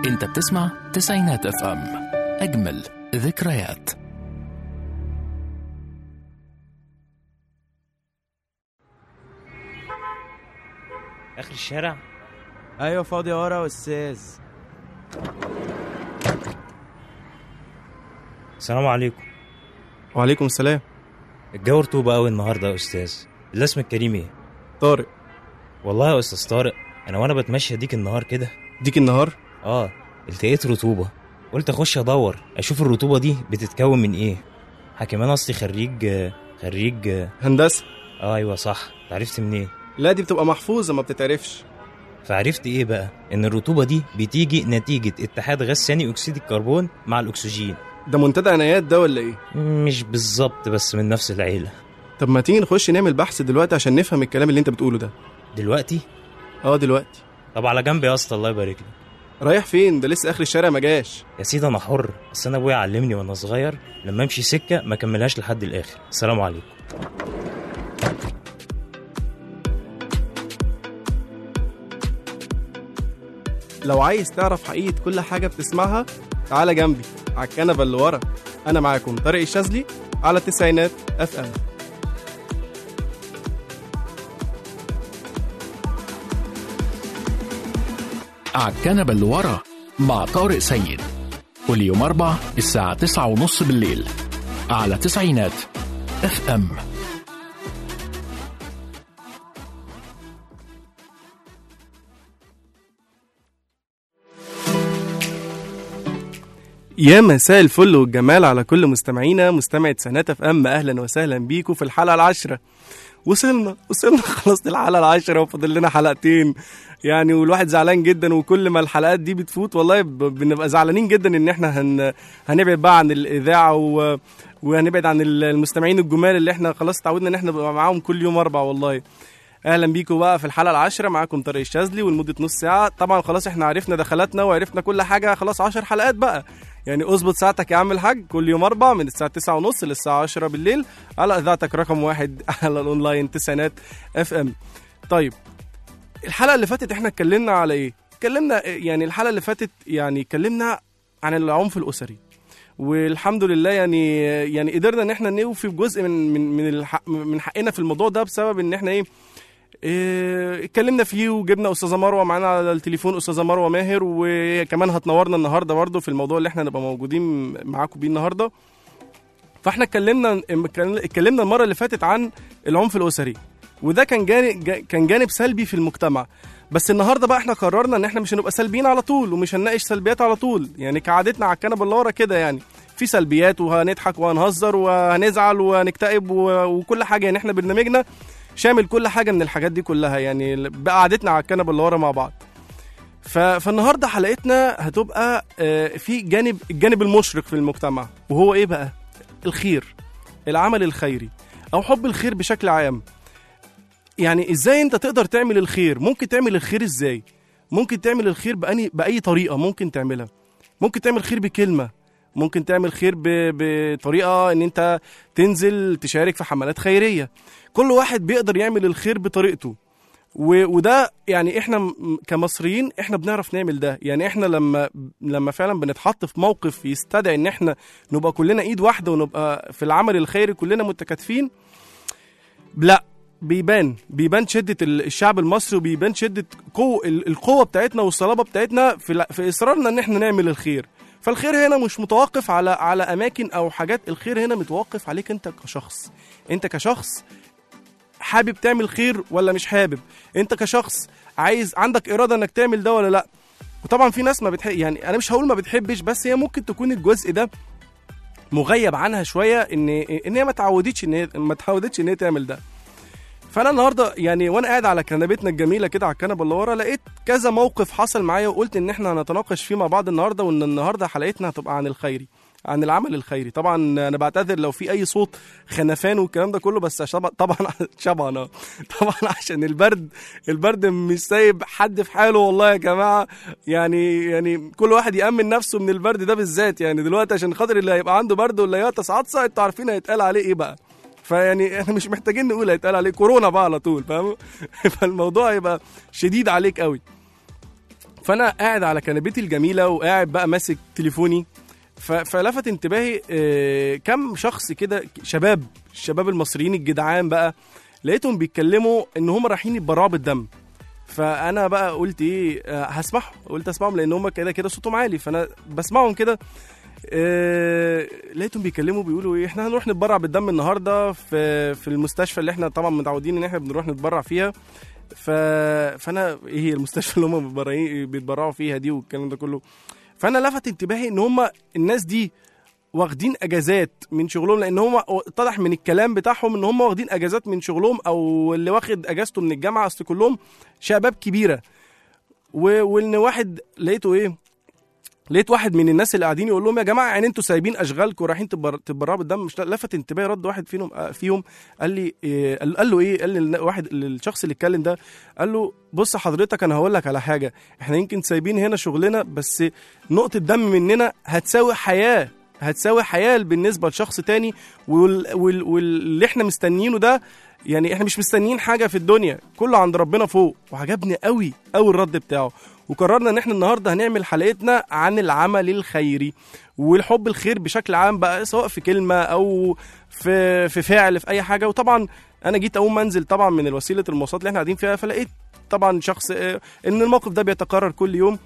انت بتسمع تسعينات اف ام اجمل ذكريات اخر الشارع ايوه فاضي ورا يا استاذ السلام عليكم وعليكم السلام الجو رطوبة قوي النهارده يا استاذ اللي اسمك كريم ايه طارق والله يا استاذ طارق انا وانا بتمشى ديك النهار كده ديك النهار اه التقيت رطوبة قلت اخش ادور اشوف الرطوبة دي بتتكون من ايه كمان اصلي خريج خريج هندسه اه ايوه صح عرفت منين لا دي بتبقى محفوظه ما بتتعرفش فعرفت ايه بقى ان الرطوبة دي بتيجي نتيجة اتحاد غاز ثاني اكسيد الكربون مع الاكسجين ده منتدى عنايات ده ولا ايه مش بالظبط بس من نفس العيلة طب ما تيجي نخش نعمل بحث دلوقتي عشان نفهم الكلام اللي انت بتقوله ده دلوقتي اه دلوقتي طب على جنب يا اسطى الله يبارك لك رايح فين ده لسه اخر الشارع ما جاش يا سيدي انا حر بس انا ابويا علمني وانا صغير لما امشي سكه ما كملهاش لحد الاخر السلام عليكم لو عايز تعرف حقيقه كل حاجه بتسمعها تعالى جنبي على الكنبه اللي ورا انا معاكم طارق الشاذلي على التسعينات اف ام عالكنبة اللي ورا مع طارق سيد كل يوم أربع الساعة تسعة ونص بالليل على تسعينات اف ام يا مساء الفل والجمال على كل مستمعينا مستمعة سنات اف ام اهلا وسهلا بيكم في الحلقة العاشرة وصلنا وصلنا خلاص للحلقة العاشرة وفاضل لنا حلقتين يعني والواحد زعلان جدا وكل ما الحلقات دي بتفوت والله ب- بنبقى زعلانين جدا ان احنا هن هنبعد بقى عن الاذاعة و... وهنبعد عن المستمعين الجمال اللي احنا خلاص اتعودنا ان احنا نبقى معاهم كل يوم اربع والله اهلا بيكم بقى في الحلقه العاشره معاكم طارق الشاذلي ولمده نص ساعه طبعا خلاص احنا عرفنا دخلاتنا وعرفنا كل حاجه خلاص 10 حلقات بقى يعني اظبط ساعتك يا عم الحاج كل يوم اربع من الساعه 9 ونص للساعه 10 بالليل على اذاعتك رقم واحد على الاونلاين تسعينات اف ام طيب الحلقه اللي فاتت احنا اتكلمنا على ايه اتكلمنا يعني الحلقه اللي فاتت يعني اتكلمنا عن العنف الاسري والحمد لله يعني يعني قدرنا ان احنا نوفي بجزء من من من الحق من حقنا في الموضوع ده بسبب ان احنا ايه إيه، اتكلمنا فيه وجبنا استاذه مروه معانا على التليفون استاذه مروه ماهر وكمان هتنورنا النهارده برضه في الموضوع اللي احنا نبقى موجودين معاكم بيه النهارده فاحنا اتكلمنا اتكلمنا المره اللي فاتت عن العنف الاسري وده كان جانب كان جانب سلبي في المجتمع بس النهارده بقى احنا قررنا ان احنا مش هنبقى سلبيين على طول ومش هنناقش سلبيات على طول يعني كعادتنا على الكنبه اللي ورا كده يعني في سلبيات وهنضحك وهنهزر وهنزعل وهنكتئب و- وكل حاجه يعني احنا برنامجنا شامل كل حاجه من الحاجات دي كلها يعني بقعدتنا على الكنبه اللي ورا مع بعض ف... فالنهارده حلقتنا هتبقى آه، في جانب الجانب المشرق في المجتمع وهو ايه بقى الخير العمل الخيري او حب الخير بشكل عام يعني ازاي انت تقدر تعمل الخير ممكن تعمل الخير ازاي ممكن تعمل الخير بأني بأي طريقة ممكن تعملها ممكن تعمل خير بكلمة ممكن تعمل خير ب... بطريقة ان انت تنزل تشارك في حملات خيرية كل واحد بيقدر يعمل الخير بطريقته و... وده يعني احنا م- كمصريين احنا بنعرف نعمل ده يعني احنا لما لما فعلا بنتحط في موقف يستدعي ان احنا نبقى كلنا ايد واحدة ونبقى في العمل الخيري كلنا متكاتفين لا بيبان بيبان شدة ال- الشعب المصري وبيبان شدة قوة ال- القوة بتاعتنا والصلابة بتاعتنا في, ال- في إصرارنا إن إحنا نعمل الخير فالخير هنا مش متوقف على على أماكن أو حاجات الخير هنا متوقف عليك أنت كشخص أنت كشخص حابب تعمل خير ولا مش حابب أنت كشخص عايز عندك إرادة إنك تعمل ده ولا لأ وطبعا في ناس ما بتحب يعني أنا مش هقول ما بتحبش بس هي ممكن تكون الجزء ده مغيب عنها شويه ان ان هي ما تعودتش ان هي ما تعودتش ان هي تعمل ده فانا النهارده يعني وانا قاعد على كنبتنا الجميله كده على الكنبه اللي ورا لقيت كذا موقف حصل معايا وقلت ان احنا هنتناقش فيه مع بعض النهارده وان النهارده حلقتنا هتبقى عن الخيري عن العمل الخيري طبعا انا بعتذر لو في اي صوت خنفان والكلام ده كله بس شب- طبعا طبعا آه. طبعا عشان البرد البرد مش سايب حد في حاله والله يا جماعه يعني يعني كل واحد يامن نفسه من البرد ده بالذات يعني دلوقتي عشان خاطر اللي هيبقى عنده برد واللي يعطس عطسه انتوا عارفين هيتقال عليه ايه بقى فيعني احنا مش محتاجين نقول هيتقال عليه كورونا بقى على طول فاهم فالموضوع يبقى شديد عليك قوي فانا قاعد على كنبتي الجميله وقاعد بقى ماسك تليفوني ف- فلفت انتباهي آه، كم شخص كده شباب الشباب المصريين الجدعان بقى لقيتهم بيتكلموا ان هم رايحين يتبرعوا بالدم فانا بقى قلت ايه آه، هسمعهم قلت اسمعهم لان هم كده كده صوتهم عالي فانا بسمعهم كده آه، لقيتهم بيتكلموا بيقولوا ايه احنا هنروح نتبرع بالدم النهارده في في المستشفى اللي احنا طبعا متعودين ان احنا بنروح نتبرع فيها ف... فانا ايه هي المستشفى اللي هم بيتبرعين- بيتبرعوا فيها دي والكلام ده كله فانا لفت انتباهي ان هم الناس دي واخدين اجازات من شغلهم لان هم اتضح من الكلام بتاعهم ان هم واخدين اجازات من شغلهم او اللي واخد اجازته من الجامعه اصل كلهم شباب كبيره و... وان واحد لقيته ايه لقيت واحد من الناس اللي قاعدين يقول لهم يا جماعه يعني انتوا سايبين اشغالكم ورايحين تبر- تتبرعوا بالدم مش لفت انتباهي رد واحد فيهم آه، فيهم قال لي إيه قال قال له ايه قال لي واحد الشخص اللي اتكلم ده قال له بص حضرتك انا هقول لك على حاجه احنا يمكن سايبين هنا شغلنا بس نقطه دم مننا هتساوي حياه هتساوي حياه بالنسبه لشخص تاني وال- وال- واللي احنا مستنيينه ده يعني احنا مش مستنيين حاجه في الدنيا كله عند ربنا فوق وعجبني قوي قوي الرد بتاعه وقررنا ان احنا النهارده هنعمل حلقتنا عن العمل الخيري والحب الخير بشكل عام بقى سواء في كلمه او في في فعل في اي حاجه وطبعا انا جيت اقوم انزل طبعا من الوسيله المواصلات اللي احنا قاعدين فيها فلقيت طبعا شخص آه، ان الموقف ده بيتكرر كل يوم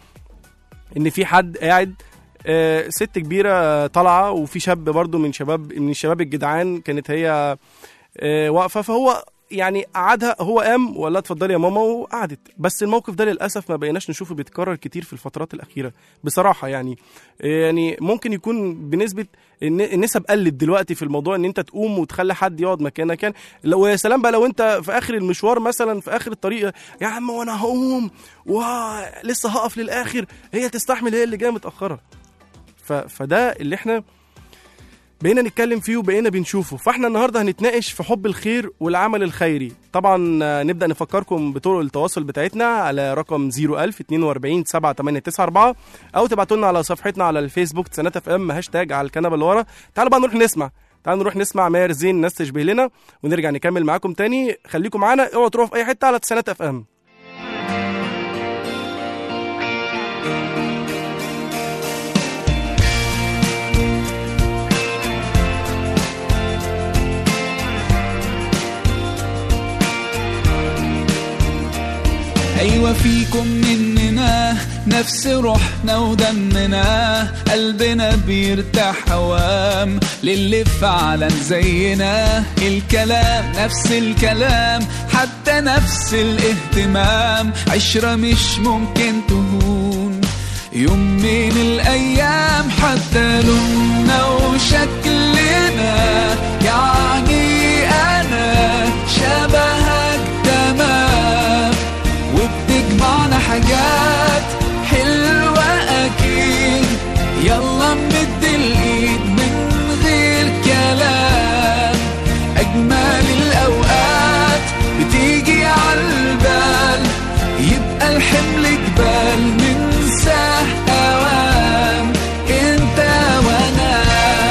ان في حد قاعد آه، ست كبيره آه، طالعه وفي شاب برضو من شباب من الشباب الجدعان كانت هي آه، واقفه فهو يعني قعدها هو قام ولا اتفضلي يا ماما وقعدت بس الموقف ده للاسف ما بقيناش نشوفه بيتكرر كتير في الفترات الاخيره بصراحه يعني يعني ممكن يكون بنسبه الن- النسب قلت دلوقتي في الموضوع ان انت تقوم وتخلي حد يقعد مكانك كان لو يا سلام بقى لو انت في اخر المشوار مثلا في اخر الطريق يا عم وانا هقوم ولسه هقف للاخر هي تستحمل هي اللي جايه متاخره ف... فده اللي احنا بقينا نتكلم فيه وبقينا بنشوفه فاحنا النهارده هنتناقش في حب الخير والعمل الخيري طبعا آه، نبدا نفكركم بطرق التواصل بتاعتنا على رقم 01000 42 7894 او تبعتوا لنا على صفحتنا على الفيسبوك سنة اف ام هاشتاج على الكنبه اللي ورا تعالوا بقى نروح نسمع تعالوا نروح نسمع ماهر زين ناس تشبه لنا ونرجع نكمل معاكم تاني خليكم معانا اوعوا تروحوا في اي حته على سنة اف ام أيوة فيكم مننا نفس روحنا ودمنا قلبنا بيرتاح هوام للي فعلا زينا الكلام نفس الكلام حتى نفس الاهتمام عشرة مش ممكن تهون يوم من الأيام حتى لوننا وشكلنا يعني أنا شبهك تمام وبتجمعنا حاجات حلوة أكيد يلا نمد الإيد من غير كلام أجمل الأوقات بتيجي عالبال يبقى الحمل جبال ننساه أوام انت وانا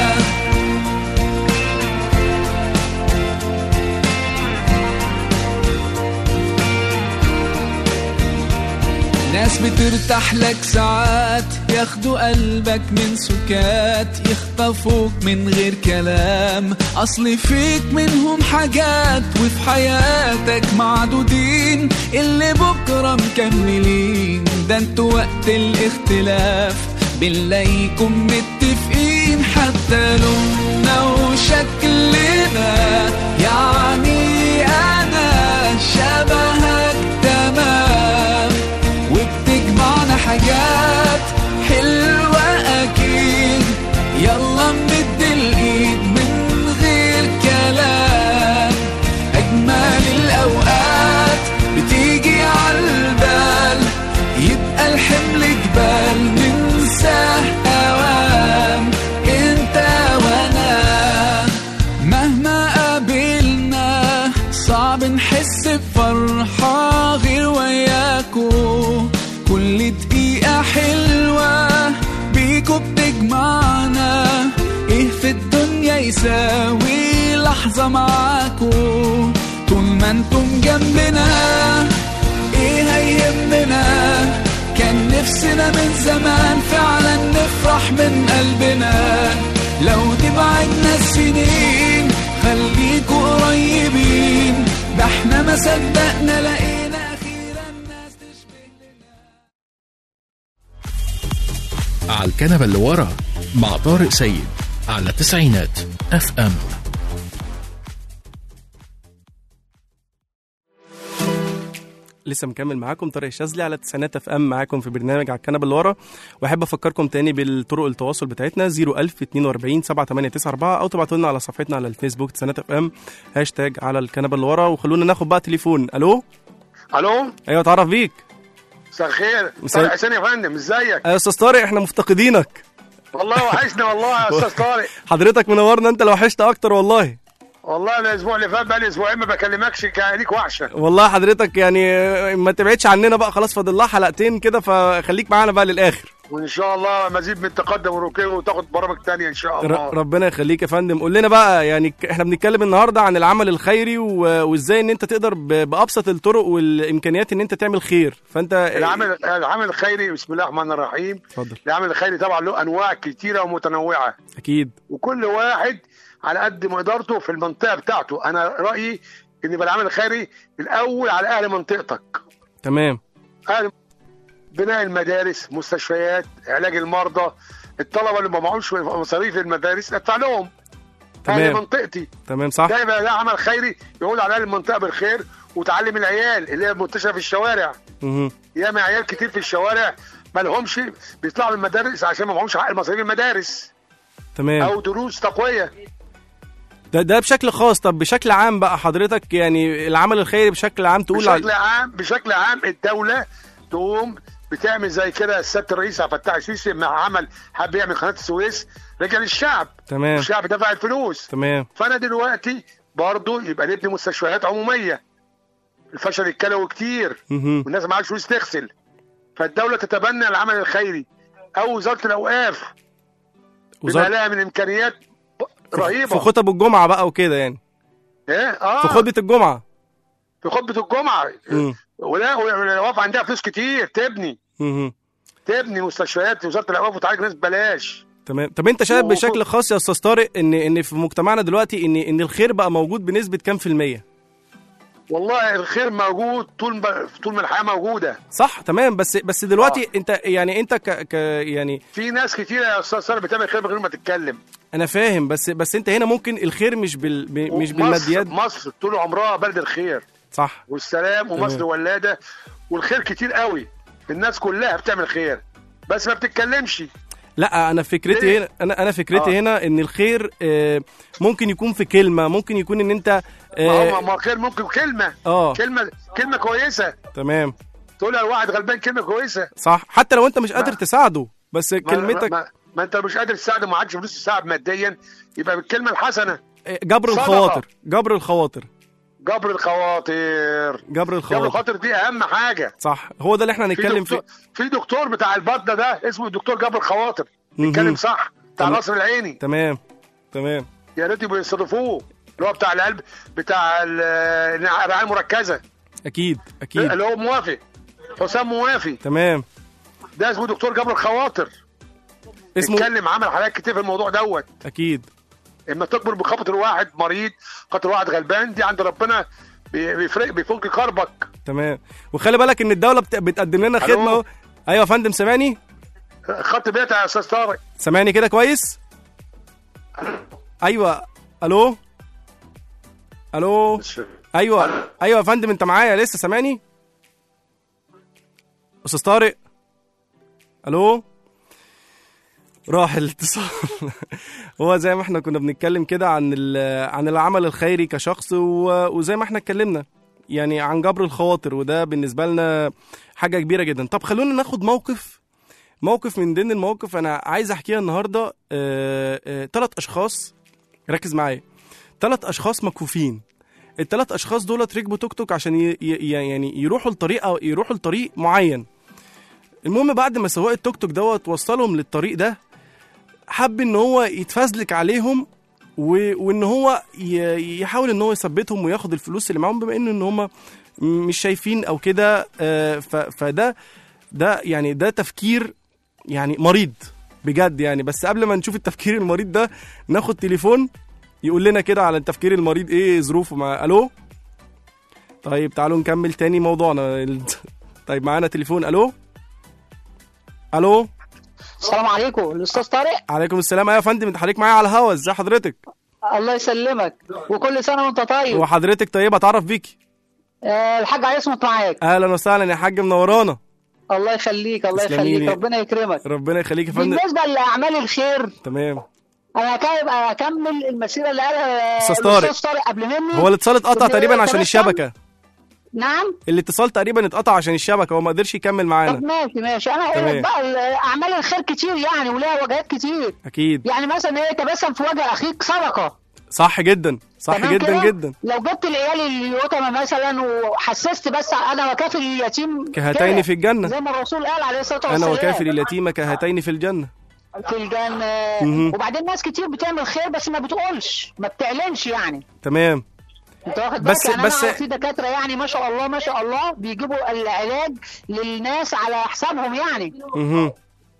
ناس بترتاح لك ساعات ياخدوا قلبك من سكات يخطفوك من غير كلام اصل فيك منهم حاجات وفي حياتك معدودين اللي بكرة مكملين ده انتوا وقت الاختلاف بنلاقيكم متفقين حتى لوننا وشكلنا يعني انا شبهك تمام وبتجمعنا حاجات حلوة أكيد يلا نمد الإيد من غير كلام أجمل الأوقات بتيجي عالبال يبقى الحمل جبال ننساه أوام انت وانا مهما قابلنا صعب نحس بفرحة غير وياكو كل دقيقة حلوة بيكو بتجمعنا ايه في الدنيا يساوي لحظة معاكو طول ما انتم جنبنا ايه هيهمنا كان من زمان فعلا نفرح من قلبنا لو تبعدنا السنين خليكوا قريبين ده احنا ما صدقنا لقينا اخيرا ناس تشبه على الكنبة اللي ورا مع طارق سيد على تسعينات اف ام لسه مكمل معاكم طارق الشاذلي على تسعينات اف ام معاكم في برنامج على الكنبه اللي ورا واحب افكركم تاني بالطرق التواصل بتاعتنا 01042 7894 او تبعتوا لنا على صفحتنا على الفيسبوك تسعينات اف ام هاشتاج على الكنبه اللي ورا وخلونا ناخد بقى تليفون الو الو ايوه اتعرف بيك مساء الخير مساء- طارق حسين يا فندم ازيك يا استاذ طارق احنا مفتقدينك والله وحشني والله يا استاذ طارق حضرتك منورنا انت لو وحشت اكتر والله والله الاسبوع اللي فات بقى لي اسبوعين ما بكلمكش كان ليك وحشه والله حضرتك يعني ما تبعدش عننا بقى خلاص فاضل لها حلقتين كده فخليك معانا بقى للاخر وان شاء الله مزيد من التقدم والرقي وتاخد برامج تانية ان شاء الله ر- ربنا يخليك يا فندم قول لنا بقى يعني ك- احنا بنتكلم النهارده عن العمل الخيري و- وازاي ان انت تقدر ب- بابسط الطرق والامكانيات ان انت تعمل خير فانت العمل العمل الخيري بسم الله الرحمن الرحيم اتفضل العمل الخيري طبعا له انواع كتيره ومتنوعه اكيد وكل واحد على قد مقدرته في المنطقه بتاعته انا رايي ان يبقى العمل الخيري الاول على اهل منطقتك تمام أهل بناء المدارس مستشفيات علاج المرضى الطلبه اللي ما معهمش مصاريف المدارس ادفع لهم اهل تمام منطقتي تمام صح ده يبقى ده عمل خيري يقول على اهل المنطقه بالخير وتعلم العيال اللي هي منتشره في الشوارع مهم. ياما عيال كتير في الشوارع ما لهمش بيطلعوا من المدارس عشان ما معهمش حق مصاريف المدارس تمام او دروس تقويه ده ده بشكل خاص طب بشكل عام بقى حضرتك يعني العمل الخيري بشكل عام تقول بشكل على عام بشكل عام الدوله تقوم بتعمل زي كده السياده الرئيس عبد الفتاح السيسي مع عمل حب يعمل قناه السويس رجع للشعب تمام الشعب دفع الفلوس تمام فانا دلوقتي برضه يبقى نبني مستشفيات عموميه الفشل الكلوي كتير مهم. والناس معاها فلوس تغسل فالدوله تتبنى العمل الخيري او وزاره الاوقاف بما وزارة لها من امكانيات رهيبه في خطب الجمعه بقى وكده يعني ايه اه في خطبه الجمعه في خطبه الجمعه مم. ولا والاوقاف عندها فلوس كتير تبني مهم. تبني مستشفيات وزاره الاوقاف وتعالج ناس ببلاش تمام طب انت شايف و- بشكل خاص يا استاذ طارق ان ان في مجتمعنا دلوقتي ان ان الخير بقى موجود بنسبه كام في الميه والله الخير موجود طول ما طول ما الحياه موجوده صح تمام بس بس دلوقتي انت يعني انت ك, ك يعني في ناس كتير يا استاذ ساره بتعمل خير من غير ما تتكلم انا فاهم بس بس انت هنا ممكن الخير مش بال ب- مش مصر- بالماديات مصر طول عمرها بلد الخير صح والسلام ومصر تمام. ولاده والخير كتير قوي الناس كلها بتعمل خير بس ما بتتكلمش لا انا فكرتي ليه؟ هنا انا انا فكرتي آه. هنا ان الخير آه، ممكن يكون في كلمه ممكن يكون ان انت ما هو اه, ما الخير ممكن كلمه آه كلمه كلمه كويسه تمام تقولها لواحد غلبان كلمه كويسه صح حتى لو انت مش قادر ما- تساعده بس ما كلمتك ما, ما, ما انت مش قادر تساعده ما عادش فلوس تساعد ماديا يبقى بالكلمه الحسنه آه، جبر صدقة. الخواطر جبر الخواطر جبر الخواطر جبر جبر الخواطر الخواطر دي اهم حاجه صح هو ده اللي احنا في هنتكلم دكتور فيه في دكتور بتاع البطنه ده اسمه الدكتور جبر خواطر مهم. بيتكلم صح بتاع تمام. القصر العيني تمام تمام يا ريت يبقوا يستضيفوه اللي هو بتاع القلب بتاع ال- الرعايه المركزه اكيد اكيد اللي هو موافق حسام موافي تمام ده اسمه دكتور جبر الخواطر اسمه اتكلم عمل حاجات كتير في الموضوع دوت اكيد اما تكبر بخاطر واحد مريض خاطر واحد غلبان دي عند ربنا بي- بيفرق بيفك كربك تمام وخلي بالك ان الدوله بت- بتقدم لنا ألو؟ خدمه اهو ايوه يا فندم سامعني خط بيتها يا استاذ طارق سامعني كده كويس ايوه الو الو ايوه ايوه يا فندم انت معايا لسه سامعني استاذ طارق الو راح الاتصال هو زي ما احنا كنا بنتكلم كده عن ال- عن العمل الخيري كشخص و- وزي ما احنا اتكلمنا يعني عن جبر الخواطر وده بالنسبه لنا حاجه كبيره جدا طب خلونا ناخد موقف موقف من ضمن المواقف انا عايز احكيها النهارده ثلاث اشخاص ركز معايا ثلاث اشخاص مكفوفين الثلاث اشخاص دولت ركبوا توك توك عشان ي... ي... يعني يروحوا لطريق أو يروحوا لطريق معين المهم بعد ما سواق التوك توك دوت وصلهم للطريق ده حب ان هو يتفزلك عليهم و... وان هو ي... يحاول ان هو يثبتهم وياخد الفلوس اللي معاهم بما انه ان هم مش شايفين او كده آه، ف... فده ده يعني ده تفكير يعني مريض بجد يعني بس قبل ما نشوف التفكير المريض ده ناخد تليفون يقول لنا كده على التفكير المريض ايه ظروفه مع الو طيب تعالوا نكمل تاني موضوعنا ال- طيب معانا تليفون الو الو السلام عليكم الاستاذ طارق عليكم السلام ايوه يا فندم انت حضرتك معايا على الهوا ازي حضرتك الله يسلمك وكل سنه وانت طيب وحضرتك طيب اتعرف بيكي آه الحاج عصمت معاك اهلا وسهلا يا حاج منورانا الله يخليك الله تسلمي يخليك لي. ربنا يكرمك ربنا يخليك يا فندم بالنسبه لاعمال الخير تمام انا كان اكمل المسيره اللي قالها أستاذ طارق. الاستاذ طارق قبل مني هو الاتصال اتقطع كنت تقريبا عشان تبسم. الشبكه نعم الاتصال تقريبا اتقطع عشان الشبكه هو ما قدرش يكمل طب معانا ماشي ماشي انا هقول تمام. لك بقى ال- اعمال الخير كتير يعني ولها وجهات كتير اكيد يعني مثلا ايه تبسم في وجه اخيك صدقه صح جدا صح تمام جدا كده؟ جدا لو جبت العيال اليتامى مثلا وحسست بس انا وكافل اليتيم كهاتين كده. في الجنة. زي ما الرسول قال عليه الصلاه والسلام انا وكافل اليتيم كهاتين في الجنه في الجنه مهم. وبعدين ناس كتير بتعمل خير بس ما بتقولش ما بتعلنش يعني تمام انت واخد بس- بالك يعني بس- انا أعرف في دكاتره يعني ما شاء الله ما شاء الله بيجيبوا العلاج للناس على حسابهم يعني مهم.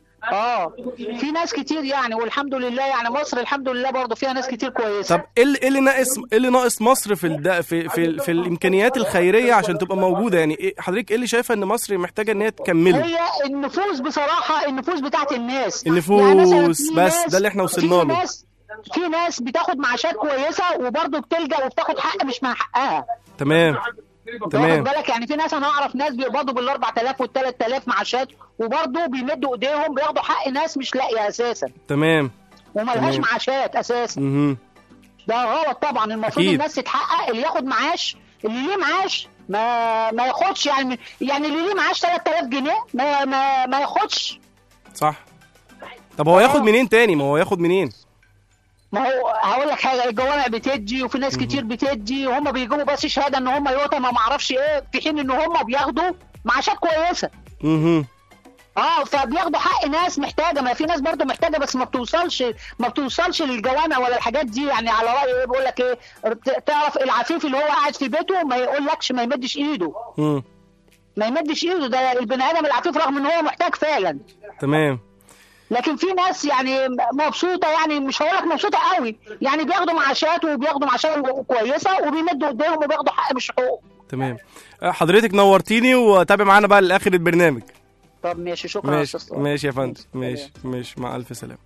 اه في ناس كتير يعني والحمد لله يعني مصر الحمد لله برضه فيها ناس كتير كويسه طب ايه اللي إيه اللي ناقص ايه اللي ناقص مصر في الد... في في, في الامكانيات الخيريه عشان تبقى موجوده يعني إيه حضرتك ايه اللي شايفه ان مصر محتاجه ان هي تكمله هي النفوس بصراحه النفوس بتاعت الناس النفوس، يعني مثلاً في بس ناس- ده اللي إحنا وصلنا في له. ناس في ناس بتاخد معاشات كويسه وبرضه بتلجا وبتاخد حق مش من حقها تمام واخد تمام بالك يعني في ناس انا اعرف ناس بيقبضوا بال 4000 وال 3000 معاشات وبرضه بيمدوا ايديهم بياخدوا حق ناس مش لاقيه اساسا تمام وملهاش تمام. معاشات اساسا مهم. ده غلط طبعا المفروض أكيد. الناس تتحقق اللي ياخد معاش اللي ليه معاش ما ما ياخدش يعني يعني اللي ليه معاش 3000 جنيه ما ما ما ياخدش صح طب هو ياخد منين تاني ما هو ياخد منين ما هو هقول لك حاجه الجوامع بتدي وفي ناس كتير بتدي وهم بيجيبوا بس شهاده ان هم يتامى ما اعرفش ايه في حين ان هم بياخدوا معاشات كويسه مهم. اه فبياخدوا حق ناس محتاجه ما في ناس برضه محتاجه بس ما بتوصلش ما بتوصلش للجوامع ولا الحاجات دي يعني على راي ايه بيقول لك ايه ت- تعرف العفيف اللي هو قاعد في بيته ما يقولكش ما يمدش ايده مم. ما يمدش ايده ده البني ادم العفيف رغم ان هو محتاج فعلا تمام لكن في ناس يعني مبسوطه يعني مش هقول لك مبسوطه قوي يعني بياخدوا معاشات وبياخدوا معاشات كويسه وبيمدوا ايديهم وبياخدوا حق مش حقوق تمام آه، حضرتك نورتيني وتابع معانا بقى لاخر البرنامج طب ماشي شكرا يا ماشي أستاذ طارق. ماشي يا فندم ماشي. ماشي ماشي مع الف سلامه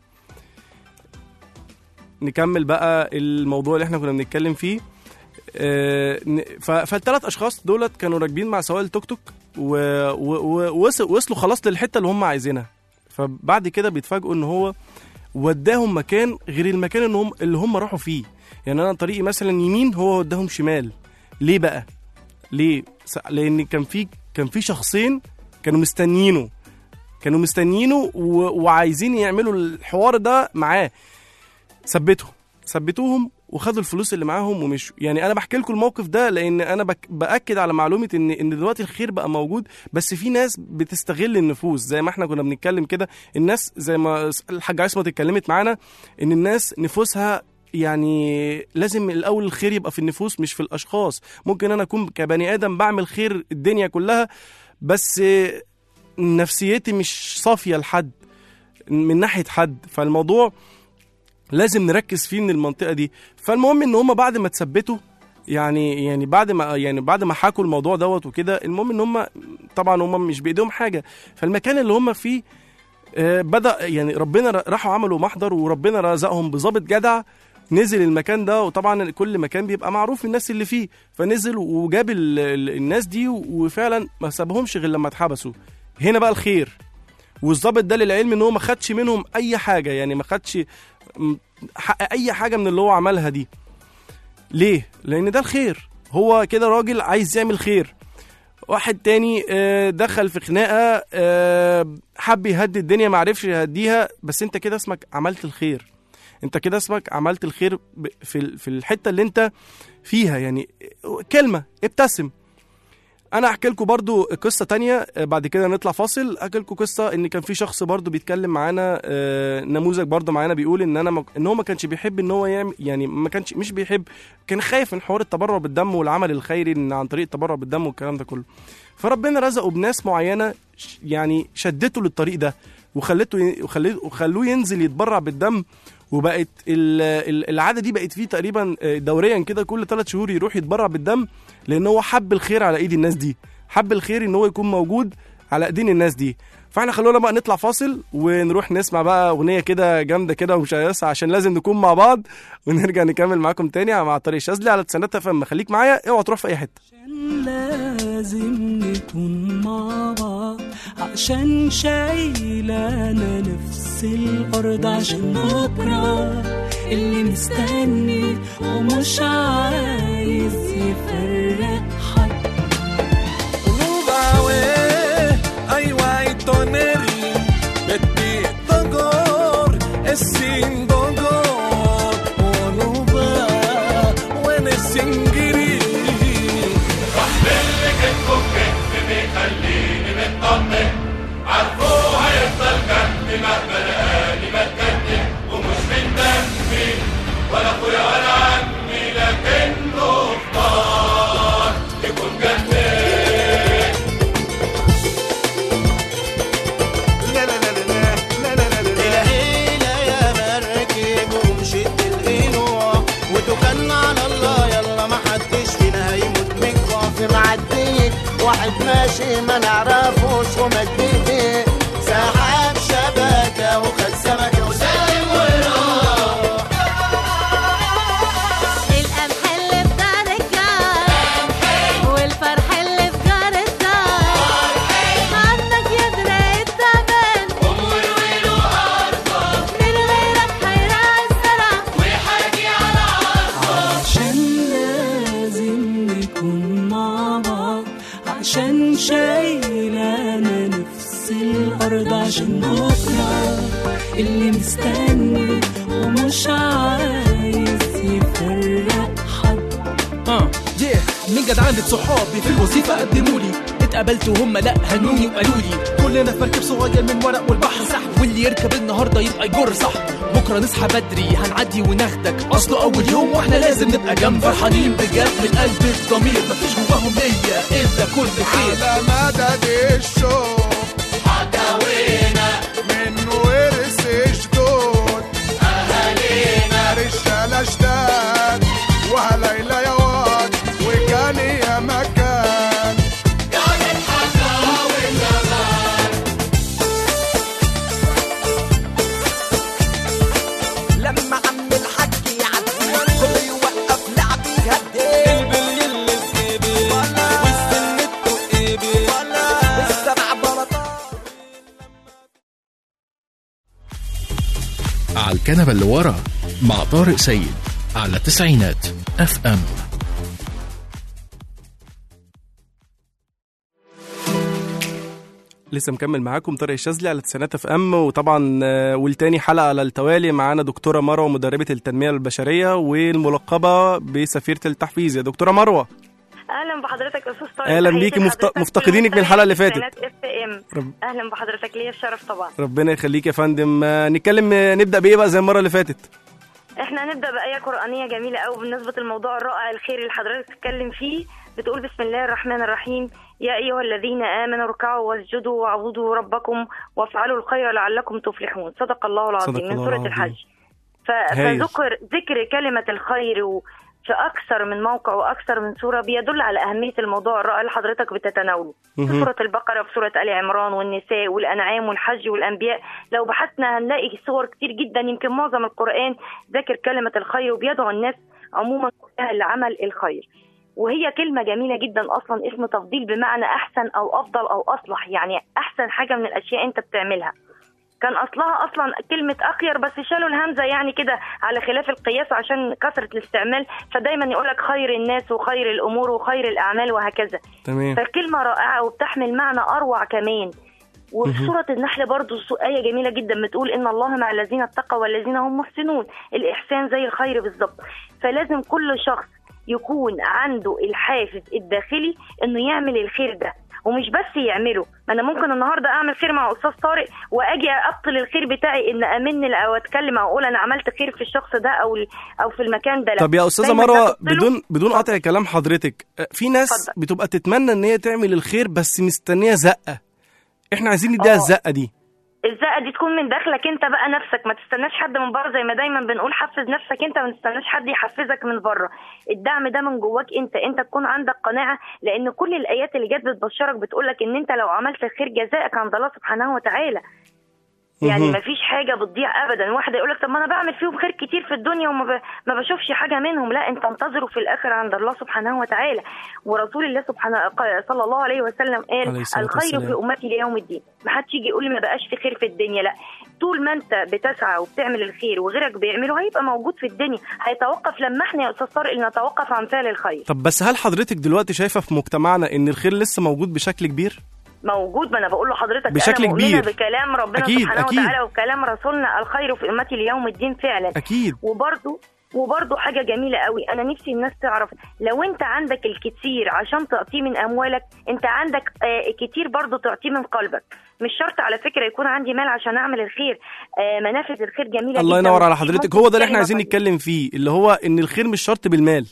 نكمل بقى الموضوع اللي احنا كنا بنتكلم فيه آه، ن- ف- فالثلاث اشخاص دولت كانوا راكبين مع سواق التوك توك و- و- و- وص- وصلوا خلاص للحته اللي هم عايزينها فبعد كده بيتفاجئوا ان هو وداهم مكان غير المكان اللي هم اللي هم راحوا فيه يعني انا طريقي مثلا يمين هو وداهم شمال ليه بقى ليه س- لان كان في كان في شخصين كانوا مستنيينه كانوا مستنيينه و... وعايزين يعملوا الحوار ده معاه ثبتهم ثبتوهم وخدوا الفلوس اللي معاهم ومشوا يعني انا بحكي لكم الموقف ده لان انا بك... باكد على معلومه ان ان دلوقتي الخير بقى موجود بس في ناس بتستغل النفوس زي ما احنا كنا بنتكلم كده الناس زي ما الحاجه عصمت اتكلمت معانا ان الناس نفوسها يعني لازم الاول الخير يبقى في النفوس مش في الاشخاص ممكن انا اكون كبني ادم بعمل خير الدنيا كلها بس نفسيتي مش صافيه لحد من ناحيه حد فالموضوع لازم نركز فيه من المنطقه دي فالمهم ان هم بعد ما تثبتوا يعني يعني بعد ما يعني بعد ما حكوا الموضوع دوت وكده المهم ان هم طبعا هم مش بايديهم حاجه فالمكان اللي هم فيه آه، بدا يعني ربنا ر- راحوا عملوا محضر وربنا رزقهم بظابط جدع نزل المكان ده وطبعا كل مكان بيبقى معروف الناس اللي فيه فنزل وجاب ال- ال- الناس دي وفعلا ما سابهمش غير لما اتحبسوا هنا بقى الخير والظابط ده للعلم ان هو ما خدش منهم اي حاجه يعني ما خدش م- حق اي حاجه من اللي هو عملها دي ليه لان ده الخير هو كده راجل عايز يعمل خير واحد تاني آه، دخل في خناقه آه، حب يهدي الدنيا ما عرفش يهديها بس انت كده اسمك عملت الخير انت كده اسمك عملت الخير ب- في ال- في الحته اللي انت فيها يعني كلمه ابتسم انا احكي لكم برضو قصه تانية آه، بعد كده نطلع فاصل احكي لكم قصه ان كان في شخص برضو بيتكلم معانا آه، نموذج برضو معانا بيقول ان انا مك... ان هو ما كانش بيحب ان هو يعمل يعني ما كانش مش بيحب كان خايف من حوار التبرع بالدم والعمل الخيري إن عن طريق التبرع بالدم والكلام ده كله فربنا رزقه بناس معينه ش- يعني شدته للطريق ده وخلته ي- وخلته وخلوه ينزل يتبرع بالدم وبقت ال- ال- العاده دي بقت فيه تقريبا آه، دوريا كده كل ثلاث شهور يروح يتبرع بالدم لان هو حب الخير على ايد الناس دي حب الخير ان هو يكون موجود على ايدين الناس دي فاحنا خلونا بقى نطلع فاصل ونروح نسمع بقى اغنيه كده جامده كده ومشيصه عشان لازم نكون مع بعض ونرجع نكمل معاكم تاني مع طريق الشاذلي على تسنات فم خليك معايا اوعى تروح في اي حته لازم نكون مع بعض عشان شايلانا نفس الأرض عشان بكرة اللي مستني ومش عايز يفرق حد العيلة يا مركب ومشيت القنوع وتوكلنا على الله يلا ما حدش فينا هيموت من جوع في معدية واحد ماشي ما نعرفوش ومد ايديه سحب شبكة وخد سمكة وسلم وراح القمح اللي في دار الجار والفرح اللي في جار الدار عندك يدري التمن من غيرك هيرعى الزرع عشان لازم نكون مع بعض عشان شايلانا نفس الأرض عشان بكرة اللي مستني ومش عايز يفرق حد اه yeah. من جدعانة صحابي في الوظيفة قدموا لي اتقابلت وهم لا هنوني وقالوا لي كلنا في مركب صغير من ورق والبحر سحب واللي يركب النهارده يبقى يجر صح بكره نصحى بدري هنعدي وناخدك اصله اول يوم واحنا لازم نبقى جنب فرحانين بجد من قلب الضمير مفيش جواهم نية الا كل خير على مدد الشوق حكاوينا من ورث جدود أهالينا رجالة جداد وهليلة يا واد وكان يا مكان قاعد حكاوي زمان لما عم الحاج يعدي كله يوقف لعب يهدي البلي اللي في جيبي والسن التقيبي السبع بلاطات على الكنبة اللي ورا مع طارق سيد على تسعينات اف ام لسه مكمل معاكم طارق الشاذلي على تسعينات اف ام وطبعا آه، والتاني حلقه على التوالي معانا دكتوره مروه مدربه التنميه البشريه والملقبه بسفيره التحفيز يا دكتوره مروه اهلا بحضرتك يا استاذ طارق أهلاً تحياتي بيكي، مفت- لحضرتك مفتقدينك من الحلقة اللي فاتت. اف ام رب- اهلا بحضرتك ليا الشرف طبعا ربنا يخليك يا فندم آه، نتكلم آه، نبدا بايه بقى زي المره اللي فاتت احنا هنبدا بايه قرانيه جميله قوي بالنسبه للموضوع الرائع الخير اللي حضرتك بتتكلم فيه بتقول بسم الله الرحمن الرحيم يا ايها الذين امنوا اركعوا واسجدوا واعبدوا ربكم وافعلوا الخير لعلكم تفلحون صدق الله العظيم صدق من الله سوره العظيم. الحج ف- هايل. فذكر ذكر كلمه الخير و في اكثر من موقع واكثر من سوره بيدل على اهميه الموضوع الرائع اللي حضرتك بتتناوله في مهم. سوره البقره في سوره ال عمران والنساء والانعام والحج والانبياء لو بحثنا هنلاقي صور كتير جدا يمكن معظم القران ذاكر كلمه الخير وبيدعو الناس عموما كلها لعمل الخير وهي كلمة جميلة جدا أصلا اسم تفضيل بمعنى أحسن أو أفضل أو أصلح يعني أحسن حاجة من الأشياء أنت بتعملها كان أصلها أصلا كلمة أخير بس شالوا الهمزة يعني كده على خلاف القياس عشان كثرة الاستعمال فدايما يقولك خير الناس وخير الأمور وخير الأعمال وهكذا تمام فالكلمة رائعة وبتحمل معنى أروع كمان وفي مهم. سورة النحل برضو سو- آية جميلة جدا بتقول إن الله مع الذين اتقوا والذين هم محسنون الإحسان زي الخير بالظبط فلازم كل شخص يكون عنده الحافز الداخلي انه يعمل الخير ده ومش بس يعمله ما انا ممكن النهارده اعمل خير مع استاذ طارق واجي ابطل الخير بتاعي ان امن او اتكلم او اقول انا عملت خير في الشخص ده او او في المكان ده لا. طب يا استاذه دايماً مروه أبص له بدون بدون قطع كلام حضرتك آه، في ناس اتفضل. بتبقى تتمنى ان هي تعمل الخير بس مستنيه زقه احنا عايزين نديها آه. الزقه دي الزقه دي تكون من داخلك انت بقى نفسك ما تستناش حد من بره زي ما دايما بنقول حفز نفسك انت ما تستناش حد يحفزك من بره الدعم ده من جواك انت انت تكون عندك قناعه لان كل الايات اللي جت بتبشرك بتقولك ان انت لو عملت الخير جزاءك عند الله سبحانه وتعالى يعني مهم. ما فيش حاجه بتضيع ابدا واحد يقول لك طب ما انا بعمل فيهم خير كتير في الدنيا وما ب... ما بشوفش حاجه منهم لا انت انتظروا في الاخر عند الله سبحانه وتعالى ورسول الله سبحانه ق- صلى الله عليه وسلم قال عليه الصلاة الخير والسلام. في امتي ليوم الدين ما حدش يجي يقول لي ما بقاش في خير في الدنيا لا طول ما انت بتسعى وبتعمل الخير وغيرك بيعمله هيبقى موجود في الدنيا هيتوقف لما احنا يا استاذ طارق نتوقف عن فعل الخير طب بس هل حضرتك دلوقتي شايفه في مجتمعنا ان الخير لسه موجود بشكل كبير موجود ما انا بقول لحضرتك بشكل انا مؤمنه كبير. بكلام ربنا أكيد، سبحانه أكيد. وتعالى وكلام رسولنا الخير في امتي ليوم الدين فعلا اكيد وبرضو وبرضو حاجة جميلة قوي أنا نفسي الناس تعرف لو أنت عندك الكتير عشان تعطيه من أموالك أنت عندك آه كتير برضو تعطيه من قلبك مش شرط على فكرة يكون عندي مال عشان أعمل الخير آه منافذ الخير جميلة الله جدا ينور على وكتير حضرتك ممكن هو ده اللي احنا كلمة عايزين طيبة. نتكلم فيه اللي هو ان الخير مش شرط بالمال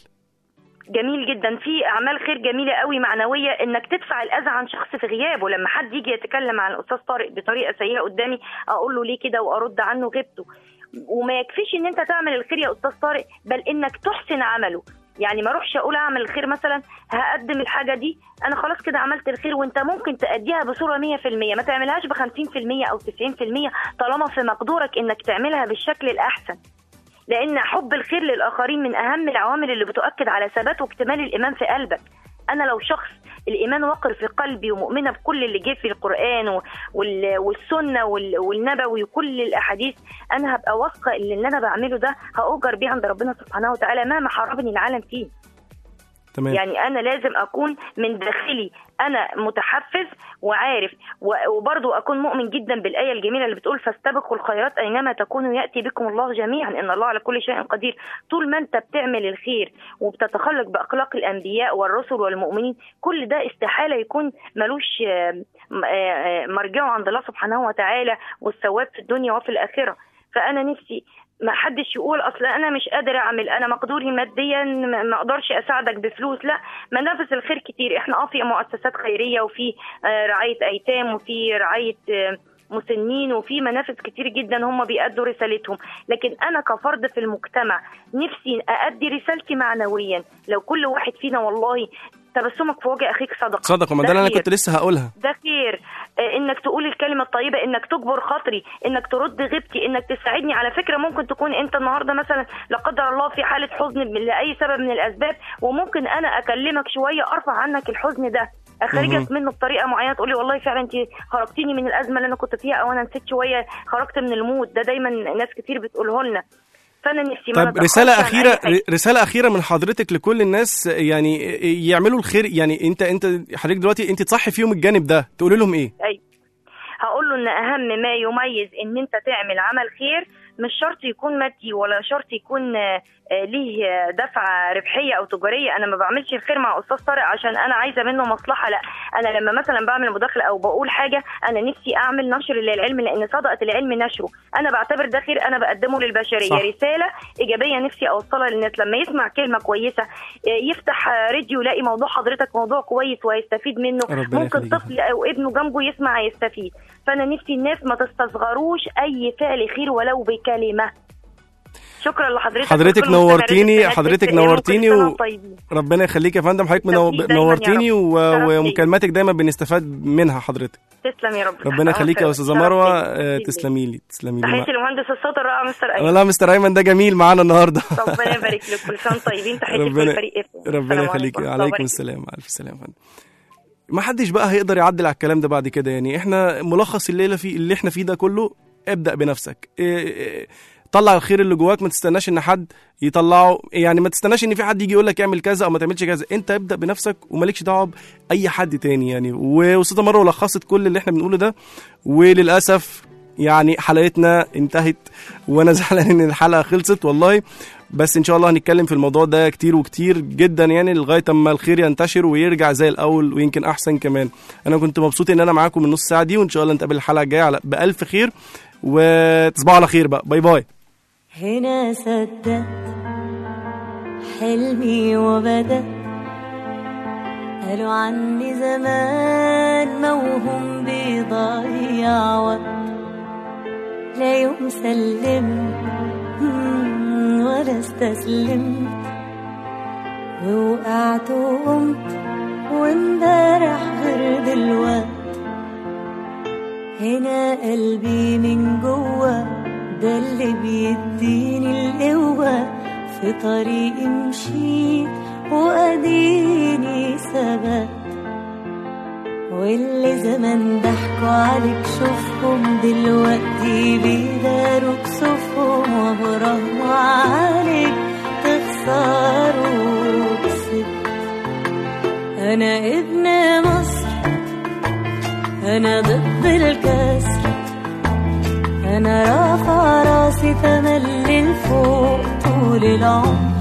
جميل جدا في اعمال خير جميله قوي معنويه انك تدفع الاذى عن شخص في غيابه لما حد يجي يتكلم عن الاستاذ طارق بطريقه سيئه قدامي اقول له ليه كده وارد عنه غيبته وما يكفيش ان انت تعمل الخير يا استاذ طارق بل انك تحسن عمله يعني ما اروحش اقول اعمل الخير مثلا هقدم الحاجه دي انا خلاص كده عملت الخير وانت ممكن تاديها بصوره 100% ما تعملهاش ب 50% او 90% طالما في مقدورك انك تعملها بالشكل الاحسن لان حب الخير للاخرين من اهم العوامل اللي بتؤكد على ثبات واكتمال الايمان في قلبك انا لو شخص الايمان وقر في قلبي ومؤمنه بكل اللي جه في القران و- وال- والسنه وال- والنبوي وكل الاحاديث انا هبقى واثقه ان اللي انا بعمله ده هاجر بيه عند ربنا سبحانه وتعالى مهما حاربني العالم فيه تمام يعني انا لازم اكون من داخلي انا متحفز وعارف و- وبرضو اكون مؤمن جدا بالايه الجميله اللي بتقول فاستبقوا الخيرات اينما تكونوا ياتي بكم الله جميعا ان الله على كل شيء قدير طول ما انت بتعمل الخير وبتتخلق باخلاق الانبياء والرسل والمؤمنين كل ده استحاله يكون ملوش آه، م- آه، آه، مرجعه عند الله سبحانه وتعالى والثواب في الدنيا وفي الاخره فانا نفسي ما حدش يقول اصل انا مش قادر اعمل انا مقدوري ماديا ما ما اقدرش اساعدك بفلوس لا منافذ الخير كتير احنا اه في مؤسسات خيريه وفي آه، رعايه ايتام وفي رعايه آه، مسنين وفي منافذ كتير جدا هم بيأدوا رسالتهم لكن انا كفرد في المجتمع نفسي أأدي رسالتي معنويا لو كل واحد فينا والله تبسمك في وجه اخيك صدقه صدق ما ده اللي انا خير. كنت لسه هقولها ده خير آه، انك تقول الكلمه الطيبه انك تجبر خاطري انك ترد غيبتي انك تساعدني على فكره ممكن تكون انت النهارده مثلا لا قدر الله في حاله حزن لاي سبب من الاسباب وممكن انا اكلمك شويه ارفع عنك الحزن ده اخرجك منه بطريقه معينه تقولي والله فعلا انت خرجتيني من الازمه اللي انا كنت فيها او انا نسيت شويه خرجت من المود ده دايما ناس كتير بتقوله لنا فانا نفسي ما طب نتأخرش رسالة عن أي أخيرة حاجة. رسالة أخيرة من حضرتك لكل الناس يعني يعملوا الخير يعني أنت أنت حضرتك دلوقتي أنت تصحي فيهم الجانب ده تقول لهم إيه؟ اي هقول له ان اهم ما يميز ان انت تعمل عمل خير مش شرط يكون مادي ولا شرط يكون آه، آه، ليه آه، دفعه ربحيه او تجاريه انا ما بعملش الخير مع استاذ طارق عشان انا عايزه منه مصلحه لا انا لما مثلا بعمل مداخله او بقول حاجه انا نفسي اعمل نشر للعلم لان صدقه العلم نشره انا بعتبر ده خير انا بقدمه للبشريه صح. رساله ايجابيه نفسي اوصلها للناس لما يسمع كلمه كويسه آه، يفتح آه، راديو يلاقي موضوع حضرتك موضوع كويس وهيستفيد منه ربنا ممكن يخليك يا طفل او ابنه جنبه يسمع يستفيد فانا نفسي الناس ما تستصغروش اي فعل خير ولو بكلمه شكرا لحضرتك حضرتك وكل مستمعي نورتيني راديو حضرتك السنات نورتيني وكل سنة و... وانتم طيبين. ربنا يخليك يا فندم حضرتك منو... توفيق دايما يا نورتيني رب. و... شرف ليا. ومكالماتك دايما بنستفاد منها حضرتك تسلم يا رب ربنا يخليك يا استاذه مروه آه، تسلم تسلمي لي تسلمي لي تحياتي للمهندس الصوت الرائع مستر ايمن والله مستر ايمن ده جميل معانا النهارده ربنا يبارك لك كل سنه وانتم طيبين تحياتي لكل ربنا فريق اف ربنا يخليك عليكم السلام الف سلام يا فندم ما حدش بقى هيقدر يعدل على الكلام ده بعد كده يعني احنا ملخص الليله في اللي احنا فيه ده كله ابدا بنفسك إيه إيه طلع الخير اللي جواك ما تستناش ان حد يطلعه يعني ما تستناش ان في حد يجي يقول لك اعمل كذا او ما تعملش كذا انت ابدا بنفسك ومالكش دعوه باي حد تاني يعني واستاذه مره لخصت كل اللي احنا بنقوله ده وللاسف يعني حلقتنا انتهت وانا زعلان ان الحلقه خلصت والله بس ان شاء الله هنتكلم في الموضوع ده كتير وكتير جدا يعني لغايه اما الخير ينتشر ويرجع زي الاول ويمكن احسن كمان انا كنت مبسوط ان انا معاكم النص ساعه دي وان شاء الله نتقابل الحلقه الجايه على بالف خير وتصبحوا على خير بقى باي باي هنا صدقت حلمي وبدأ قالوا عني زمان موهوم بيضيع وقت لا يوم سلمت مم، ولا استسلمت ووقعت وقمت وامبارح غير دلوقت هنا قلبي من جوه ده اللي بيديني القوة في طريقي مشيت وأديني ثبات واللي زمان ضحكوا عليك شوفهم دلوقتي بيداروا كسوفهم وبراهنوا عليك تخسروا كسبت أنا ابن مصر أنا ضد الكسر أنا رافع راسي تملي لفوق طول العمر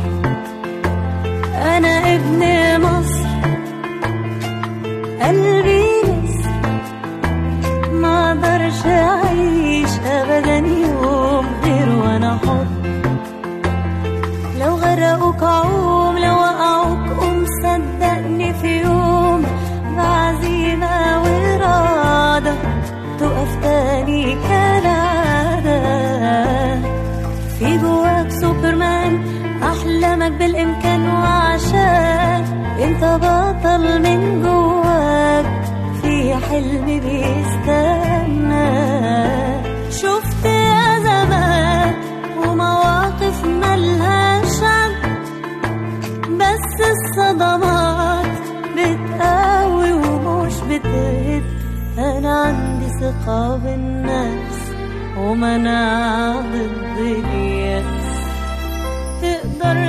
أنا ابن مصر قلبي نسر ما اقدرش أعيش أبدا يوم غير وأنا حر لو غرقوك عوم لو وقعوك قوم صدقني في يوم بعزيمة وإرادة تقف تاني كالعادة في جواك سوبرمان أحلامك بالإمكان وعشان انت بطل من جواك في حلم بيستنى شفت أزمات ومواقف ملهاش عد بس الصدمات بتقوي ومش بتهد أنا عندي ثقة بالنفس ومناعة ضد اليأس تقدر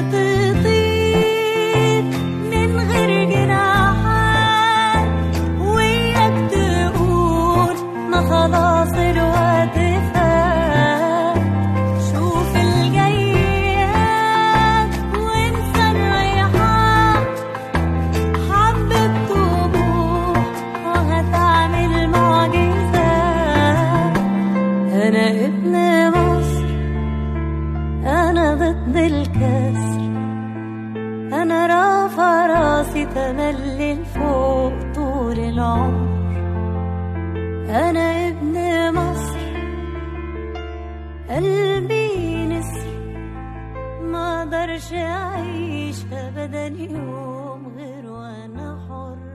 تطير من غير جناحات وياك تقول ما خلاص الوقت فات شوف الجيات وانسى الريحان حبة طموح وهتعمل معجزات أنا ابن مصر أنا ضد الكسر أنا رافع راسي تملي لفوق طول العمر أنا ابن مصر قلبي نسر ما اقدرش أعيش أبدا يوم غير وأنا حر